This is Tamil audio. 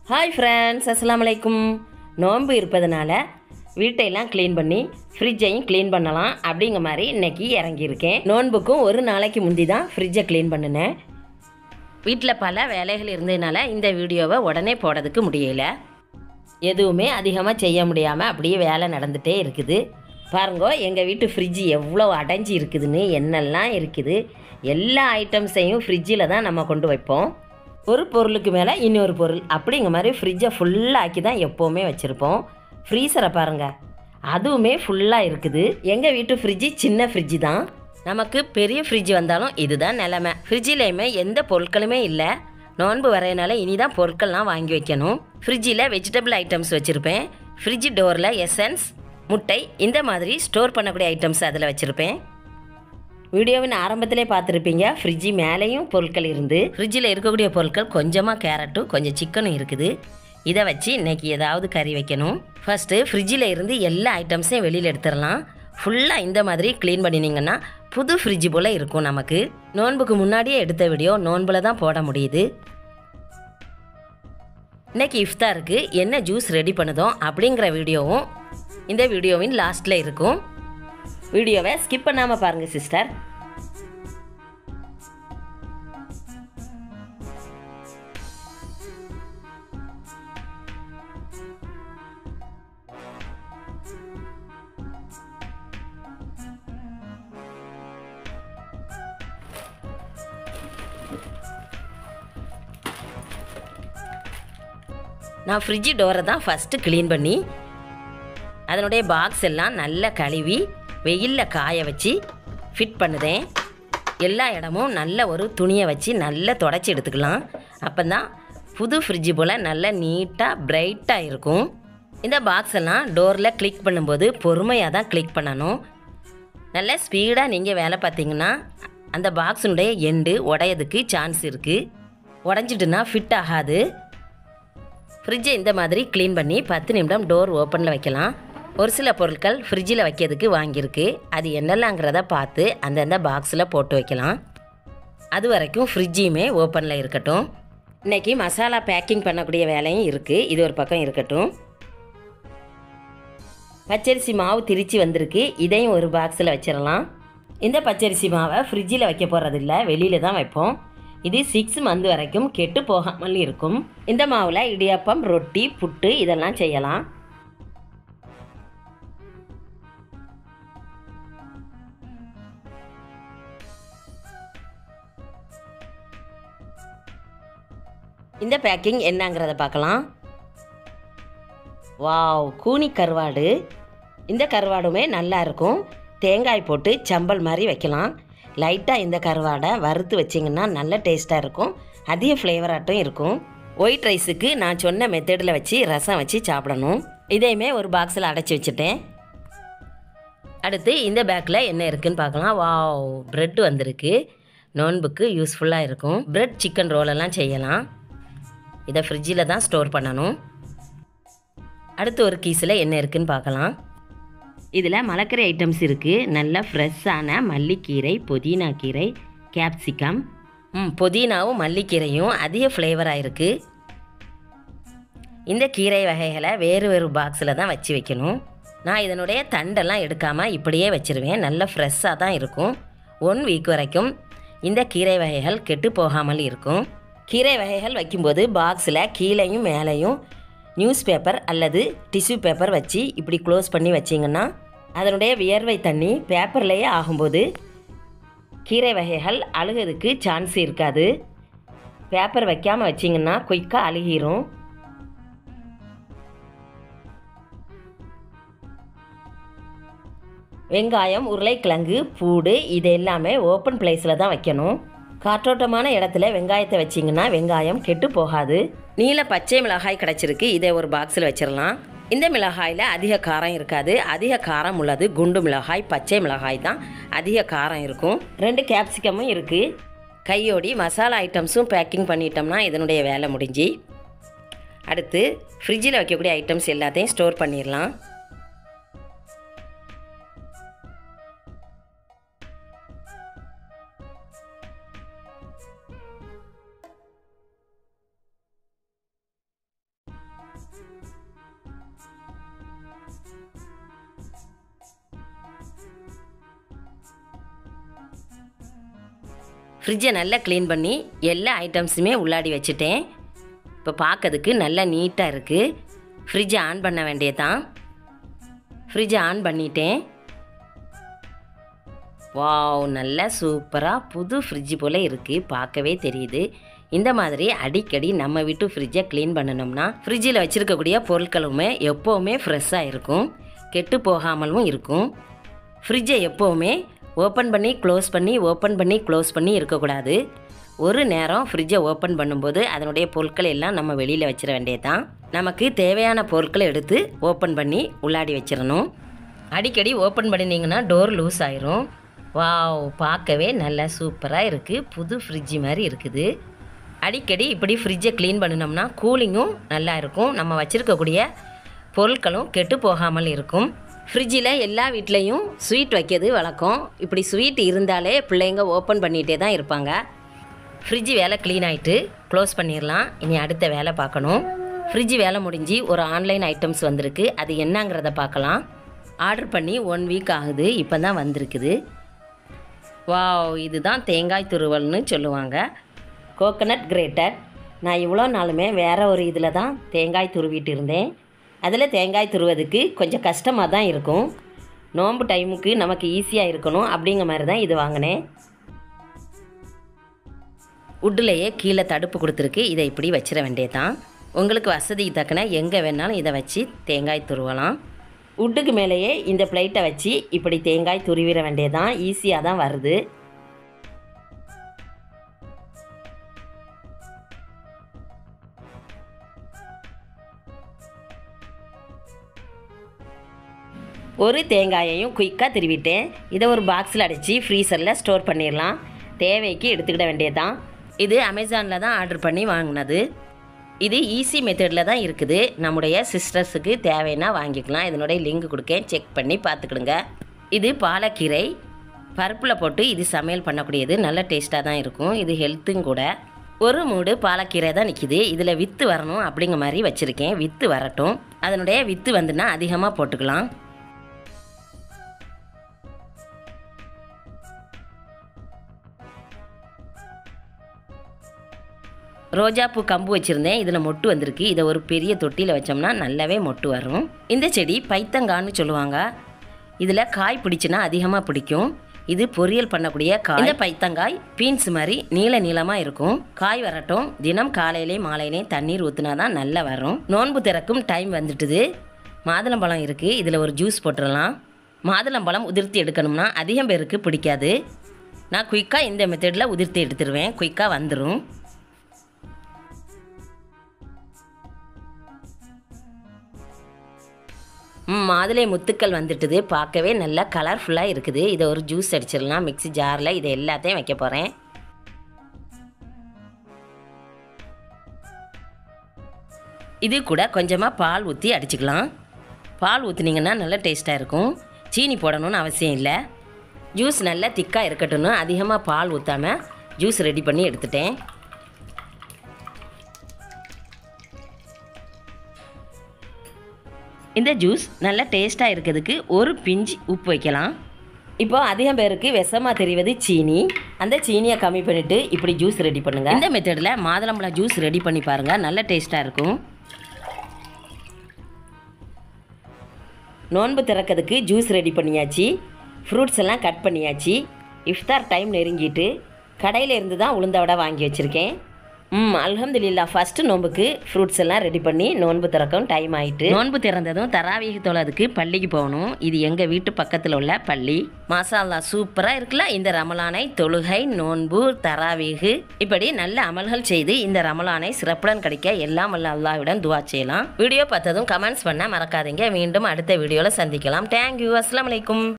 ஹாய் ஃப்ரெண்ட்ஸ் அஸ்ஸலாமு அலைக்கும் நோன்பு இருப்பதனால வீட்டையெல்லாம் க்ளீன் பண்ணி ஃப்ரிட்ஜையும் க்ளீன் பண்ணலாம் அப்படிங்கிற மாதிரி இன்னைக்கு இறங்கியிருக்கேன் நோன்புக்கும் ஒரு நாளைக்கு முந்தி தான் ஃப்ரிட்ஜை க்ளீன் பண்ணினேன் வீட்டில் பல வேலைகள் இருந்ததுனால இந்த வீடியோவை உடனே போடுறதுக்கு முடியல எதுவுமே அதிகமாக செய்ய முடியாமல் அப்படியே வேலை நடந்துகிட்டே இருக்குது பாருங்கோ எங்கள் வீட்டு ஃப்ரிட்ஜ் எவ்வளோ அடைஞ்சி இருக்குதுன்னு என்னெல்லாம் இருக்குது எல்லா ஐட்டம்ஸையும் ஃப்ரிட்ஜில் தான் நம்ம கொண்டு வைப்போம் ஒரு பொருளுக்கு மேலே இன்னொரு பொருள் அப்படிங்கிற மாதிரி ஃப்ரிட்ஜை ஃபுல்லாக்கி தான் எப்போவுமே வச்சுருப்போம் ஃப்ரீசரை பாருங்கள் அதுவுமே ஃபுல்லாக இருக்குது எங்கள் வீட்டு ஃப்ரிட்ஜு சின்ன ஃப்ரிட்ஜு தான் நமக்கு பெரிய ஃப்ரிட்ஜ் வந்தாலும் இதுதான் நிலமை ஃப்ரிட்ஜிலையுமே எந்த பொருட்களுமே இல்லை நோன்பு வரையனால இனி தான் பொருட்கள்லாம் வாங்கி வைக்கணும் ஃப்ரிட்ஜில் வெஜிடபிள் ஐட்டம்ஸ் வச்சுருப்பேன் ஃப்ரிட்ஜ் டோரில் எசன்ஸ் முட்டை இந்த மாதிரி ஸ்டோர் பண்ணக்கூடிய ஐட்டம்ஸ் அதில் வச்சுருப்பேன் வீடியோவின் ஆரம்பத்திலே பார்த்துருப்பீங்க ஃப்ரிட்ஜி மேலேயும் பொருட்கள் இருந்து ஃப்ரிட்ஜில் இருக்கக்கூடிய பொருட்கள் கொஞ்சமாக கேரட்டும் கொஞ்சம் சிக்கனும் இருக்குது இதை வச்சு இன்னைக்கு ஏதாவது கறி வைக்கணும் ஃபஸ்ட்டு ஃப்ரிட்ஜில் இருந்து எல்லா ஐட்டம்ஸையும் வெளியில் எடுத்துடலாம் ஃபுல்லாக இந்த மாதிரி க்ளீன் பண்ணினீங்கன்னா புது ஃப்ரிட்ஜ் போல் இருக்கும் நமக்கு நோன்புக்கு முன்னாடியே எடுத்த வீடியோ நோன்பில் தான் போட முடியுது இன்னைக்கு இஃப்தாருக்கு என்ன ஜூஸ் ரெடி பண்ணுதோம் அப்படிங்கிற வீடியோவும் இந்த வீடியோவின் லாஸ்ட்டில் இருக்கும் வீடியோவை ஸ்கிப் பண்ணாமல் பாருங்கள் சிஸ்டர் நான் ஃப்ரிட்ஜு டோரை தான் ஃபஸ்ட்டு க்ளீன் பண்ணி அதனுடைய பாக்ஸ் எல்லாம் நல்லா கழுவி வெயிலில் காய வச்சு ஃபிட் பண்ணுதேன் எல்லா இடமும் நல்ல ஒரு துணியை வச்சு நல்லா தொடச்சி எடுத்துக்கலாம் அப்போ தான் புது ஃப்ரிட்ஜு போல் நல்லா நீட்டாக பிரைட்டாக இருக்கும் இந்த பாக்ஸ் எல்லாம் டோரில் கிளிக் பண்ணும்போது பொறுமையாக தான் கிளிக் பண்ணணும் நல்ல ஸ்பீடாக நீங்கள் வேலை பார்த்தீங்கன்னா அந்த பாக்ஸினுடைய எண்டு உடையதுக்கு சான்ஸ் இருக்குது உடஞ்சிட்டுனா ஃபிட் ஆகாது ஃப்ரிட்ஜை இந்த மாதிரி க்ளீன் பண்ணி பத்து நிமிடம் டோர் ஓப்பனில் வைக்கலாம் ஒரு சில பொருட்கள் ஃப்ரிட்ஜில் வைக்கிறதுக்கு வாங்கியிருக்கு அது என்னெல்லாங்கிறத பார்த்து அந்தந்த பாக்ஸில் போட்டு வைக்கலாம் அது வரைக்கும் ஃப்ரிட்ஜையுமே ஓப்பனில் இருக்கட்டும் இன்றைக்கி மசாலா பேக்கிங் பண்ணக்கூடிய வேலையும் இருக்குது இது ஒரு பக்கம் இருக்கட்டும் பச்சரிசி மாவு திரிச்சு வந்திருக்கு இதையும் ஒரு பாக்ஸில் வச்சிடலாம் இந்த பச்சரிசி மாவை ஃப்ரிட்ஜில் வைக்க போகிறதில்ல வெளியில் தான் வைப்போம் இது சிக்ஸ் மந்த் வரைக்கும் கெட்டு போகாமல் இருக்கும் இந்த மாவில் இடியாப்பம் ரொட்டி புட்டு இதெல்லாம் செய்யலாம் இந்த பேக்கிங் என்னங்கிறத பார்க்கலாம் வாவ் கூனி கருவாடு இந்த கருவாடுமே நல்லா இருக்கும் தேங்காய் போட்டு சம்பல் மாதிரி வைக்கலாம் லைட்டாக இந்த கருவாடை வறுத்து வச்சிங்கன்னா நல்ல டேஸ்ட்டாக இருக்கும் அதிக ஃப்ளேவராட்டும் இருக்கும் ஒயிட் ரைஸுக்கு நான் சொன்ன மெத்தடில் வச்சு ரசம் வச்சு சாப்பிடணும் இதையுமே ஒரு பாக்ஸில் அடைச்சி வச்சுட்டேன் அடுத்து இந்த பேக்கில் என்ன இருக்குன்னு பார்க்கலாம் வாவ் ப்ரெட் வந்திருக்கு நோன்புக்கு யூஸ்ஃபுல்லாக இருக்கும் ப்ரெட் சிக்கன் ரோலெல்லாம் செய்யலாம் இதை ஃப்ரிட்ஜில் தான் ஸ்டோர் பண்ணணும் அடுத்து ஒரு கீஸில் என்ன இருக்குன்னு பார்க்கலாம் இதில் மலக்கறி ஐட்டம்ஸ் இருக்குது நல்ல ஃப்ரெஷ்ஷான மல்லிக்கீரை புதினா கீரை கேப்சிகம் ம் புதினாவும் மல்லிக்கீரையும் அதிக ஃப்ளேவராக இருக்குது இந்த கீரை வகைகளை வேறு வேறு பாக்ஸில் தான் வச்சு வைக்கணும் நான் இதனுடைய தண்டெல்லாம் எடுக்காமல் இப்படியே வச்சுருவேன் நல்ல ஃப்ரெஷ்ஷாக தான் இருக்கும் ஒன் வீக் வரைக்கும் இந்த கீரை வகைகள் கெட்டு போகாமல் இருக்கும் கீரை வகைகள் வைக்கும்போது பாக்ஸில் கீழேயும் மேலேயும் நியூஸ் பேப்பர் அல்லது டிஷ்யூ பேப்பர் வச்சு இப்படி க்ளோஸ் பண்ணி வச்சிங்கன்னா அதனுடைய வியர்வை தண்ணி பேப்பர்லேயே ஆகும்போது கீரை வகைகள் அழுகிறதுக்கு சான்ஸ் இருக்காது பேப்பர் வைக்காமல் வச்சிங்கன்னா குயிக்காக அழுகிரும் வெங்காயம் உருளைக்கிழங்கு பூடு இது எல்லாமே ஓப்பன் பிளேஸில் தான் வைக்கணும் காற்றோட்டமான இடத்துல வெங்காயத்தை வச்சிங்கன்னா வெங்காயம் கெட்டு போகாது நீல பச்சை மிளகாய் கிடச்சிருக்கு இதை ஒரு பாக்ஸில் வச்சிடலாம் இந்த மிளகாயில் அதிக காரம் இருக்காது அதிக காரம் உள்ளது குண்டு மிளகாய் பச்சை மிளகாய் தான் அதிக காரம் இருக்கும் ரெண்டு கேப்சிகமும் இருக்குது கையோடி மசாலா ஐட்டம்ஸும் பேக்கிங் பண்ணிட்டோம்னா இதனுடைய வேலை முடிஞ்சு அடுத்து ஃப்ரிட்ஜில் வைக்கக்கூடிய ஐட்டம்ஸ் எல்லாத்தையும் ஸ்டோர் பண்ணிடலாம் ஃப்ரிட்ஜை நல்லா க்ளீன் பண்ணி எல்லா ஐட்டம்ஸுமே உள்ளாடி வச்சுட்டேன் இப்போ பார்க்கறதுக்கு நல்லா நீட்டாக இருக்குது ஃப்ரிட்ஜை ஆன் பண்ண வேண்டியதான் ஃப்ரிட்ஜை ஆன் பண்ணிட்டேன் வாவ் நல்லா சூப்பராக புது ஃப்ரிட்ஜ் போல் இருக்குது பார்க்கவே தெரியுது இந்த மாதிரி அடிக்கடி நம்ம வீட்டு ஃப்ரிட்ஜை க்ளீன் பண்ணணும்னா ஃப்ரிட்ஜில் வச்சுருக்கக்கூடிய பொருட்களுமே எப்போவுமே ஃப்ரெஷ்ஷாக இருக்கும் கெட்டு போகாமலும் இருக்கும் ஃப்ரிட்ஜை எப்போவுமே ஓப்பன் பண்ணி க்ளோஸ் பண்ணி ஓப்பன் பண்ணி க்ளோஸ் பண்ணி இருக்கக்கூடாது ஒரு நேரம் ஃப்ரிட்ஜை ஓப்பன் பண்ணும்போது அதனுடைய பொருட்கள் எல்லாம் நம்ம வெளியில் வச்சிட வேண்டியதுதான் நமக்கு தேவையான பொருட்களை எடுத்து ஓப்பன் பண்ணி உள்ளாடி வச்சிடணும் அடிக்கடி ஓப்பன் பண்ணினீங்கன்னா டோர் லூஸ் ஆயிரும் வாவ் பார்க்கவே நல்லா சூப்பராக இருக்குது புது ஃப்ரிட்ஜ் மாதிரி இருக்குது அடிக்கடி இப்படி ஃப்ரிட்ஜை க்ளீன் பண்ணினோம்னா கூலிங்கும் நல்லா இருக்கும் நம்ம வச்சுருக்கக்கூடிய பொருட்களும் கெட்டு போகாமல் இருக்கும் ஃப்ரிட்ஜில் எல்லா வீட்லேயும் ஸ்வீட் வைக்கிறது வழக்கம் இப்படி ஸ்வீட் இருந்தாலே பிள்ளைங்க ஓப்பன் பண்ணிகிட்டே தான் இருப்பாங்க ஃப்ரிட்ஜ் வேலை க்ளீன் ஆகிட்டு க்ளோஸ் பண்ணிடலாம் இனி அடுத்த வேலை பார்க்கணும் ஃப்ரிட்ஜ் வேலை முடிஞ்சு ஒரு ஆன்லைன் ஐட்டம்ஸ் வந்திருக்கு அது என்னங்கிறத பார்க்கலாம் ஆர்டர் பண்ணி ஒன் வீக் ஆகுது இப்போ தான் வந்திருக்குது வாவ் இதுதான் தேங்காய் துருவல்னு சொல்லுவாங்க கோகனட் கிரேட்டர் நான் இவ்வளோ நாளுமே வேற ஒரு இதில் தான் தேங்காய் துருவிட்டு இருந்தேன் அதில் தேங்காய் துருவதுக்கு கொஞ்சம் கஷ்டமாக தான் இருக்கும் நோன்பு டைமுக்கு நமக்கு ஈஸியாக இருக்கணும் அப்படிங்கிற மாதிரி தான் இது வாங்கினேன் உட்டுலேயே கீழே தடுப்பு கொடுத்துருக்கு இதை இப்படி வச்சிட வேண்டியதான் உங்களுக்கு வசதி தக்கன எங்கே வேணாலும் இதை வச்சு தேங்காய் துருவலாம் உட்டுக்கு மேலேயே இந்த பிளேட்டை வச்சு இப்படி தேங்காய் துருவிட வேண்டியதான் ஈஸியாக தான் வருது ஒரு தேங்காயையும் குயிக்காக திருவிட்டேன் இதை ஒரு பாக்ஸில் அடைச்சி ஃப்ரீசரில் ஸ்டோர் பண்ணிடலாம் தேவைக்கு எடுத்துக்கிட வேண்டியதுதான் இது அமேசானில் தான் ஆர்டர் பண்ணி வாங்கினது இது ஈஸி மெத்தடில் தான் இருக்குது நம்முடைய சிஸ்டர்ஸுக்கு தேவைன்னா வாங்கிக்கலாம் இதனுடைய லிங்க் கொடுக்கேன் செக் பண்ணி பார்த்துக்கிடுங்க இது பாலக்கீரை பருப்பில் போட்டு இது சமையல் பண்ணக்கூடியது நல்ல டேஸ்ட்டாக தான் இருக்கும் இது ஹெல்த்தும் கூட ஒரு மூடு பாலக்கீரை தான் நிற்கிது இதில் வித்து வரணும் அப்படிங்கிற மாதிரி வச்சுருக்கேன் வித்து வரட்டும் அதனுடைய வித்து வந்துன்னா அதிகமாக போட்டுக்கலாம் ரோஜாப்பூ கம்பு வச்சுருந்தேன் இதில் மொட்டு வந்திருக்கு இதை ஒரு பெரிய தொட்டியில் வச்சோம்னா நல்லாவே மொட்டு வரும் இந்த செடி பைத்தங்கான்னு சொல்லுவாங்க இதில் காய் பிடிச்சுன்னா அதிகமாக பிடிக்கும் இது பொரியல் பண்ணக்கூடிய காய் இந்த பைத்தங்காய் பீன்ஸ் மாதிரி நீள நீளமாக இருக்கும் காய் வரட்டும் தினம் காலையிலே மாலையிலே தண்ணீர் ஊற்றினா தான் நல்லா வரும் நோன்பு திறக்கும் டைம் வந்துட்டுது மாதுளம்பழம் இருக்குது இதில் ஒரு ஜூஸ் போட்டுடலாம் மாதுளம்பழம் உதிர்த்தி எடுக்கணும்னா அதிகம் பேருக்கு பிடிக்காது நான் குயிக்காக இந்த மெத்தடில் உதிர்த்தி எடுத்துருவேன் குயிக்காக வந்துடும் ம் மாதுளை முத்துக்கள் வந்துட்டுது பார்க்கவே நல்லா கலர்ஃபுல்லாக இருக்குது இதை ஒரு ஜூஸ் அடிச்சிடலாம் மிக்ஸி ஜாரில் இதை எல்லாத்தையும் வைக்க போகிறேன் இது கூட கொஞ்சமாக பால் ஊற்றி அடிச்சுக்கலாம் பால் ஊற்றுனீங்கன்னா நல்லா டேஸ்ட்டாக இருக்கும் சீனி போடணும்னு அவசியம் இல்லை ஜூஸ் நல்லா திக்காக இருக்கட்டும்னு அதிகமாக பால் ஊற்றாமல் ஜூஸ் ரெடி பண்ணி எடுத்துட்டேன் இந்த ஜூஸ் நல்லா டேஸ்ட்டாக இருக்கிறதுக்கு ஒரு பிஞ்சு உப்பு வைக்கலாம் இப்போ அதிகம் பேருக்கு விஷமாக தெரிவது சீனி அந்த சீனியை கம்மி பண்ணிவிட்டு இப்படி ஜூஸ் ரெடி பண்ணுங்கள் இந்த மெத்தடில் மாதுளம்பழம் ஜூஸ் ரெடி பண்ணி பாருங்கள் நல்ல டேஸ்ட்டாக இருக்கும் நோன்பு திறக்கிறதுக்கு ஜூஸ் ரெடி பண்ணியாச்சு ஃப்ரூட்ஸ் எல்லாம் கட் பண்ணியாச்சு இஃப்தார் டைம் நெருங்கிட்டு கடையில் இருந்து தான் உளுந்த வடை வாங்கி வச்சுருக்கேன் ம் அல்ஹம்துலில்லா ஃபஸ்ட்டு நோன்புக்கு ஃப்ரூட்ஸ் எல்லாம் ரெடி பண்ணி நோன்பு திறக்கும் டைம் ஆயிட்டு நோன்பு திறந்ததும் தராவீக தொழதுக்கு பள்ளிக்கு போகணும் இது எங்கள் வீட்டு பக்கத்தில் உள்ள பள்ளி மாசா அல்லா சூப்பராக இருக்குல்ல இந்த ரமலானை தொழுகை நோன்பு தராவீகு இப்படி நல்ல அமல்கள் செய்து இந்த ரமலானை சிறப்புடன் கிடைக்க எல்லாம் வல்ல அல்லாஹ்விடம் துவா செய்யலாம் வீடியோ பார்த்ததும் கமெண்ட்ஸ் பண்ண மறக்காதீங்க மீண்டும் அடுத்த வீடியோவில் சந்திக்கலாம் தேங்க்யூ அஸ்லாம் வலைக்கும்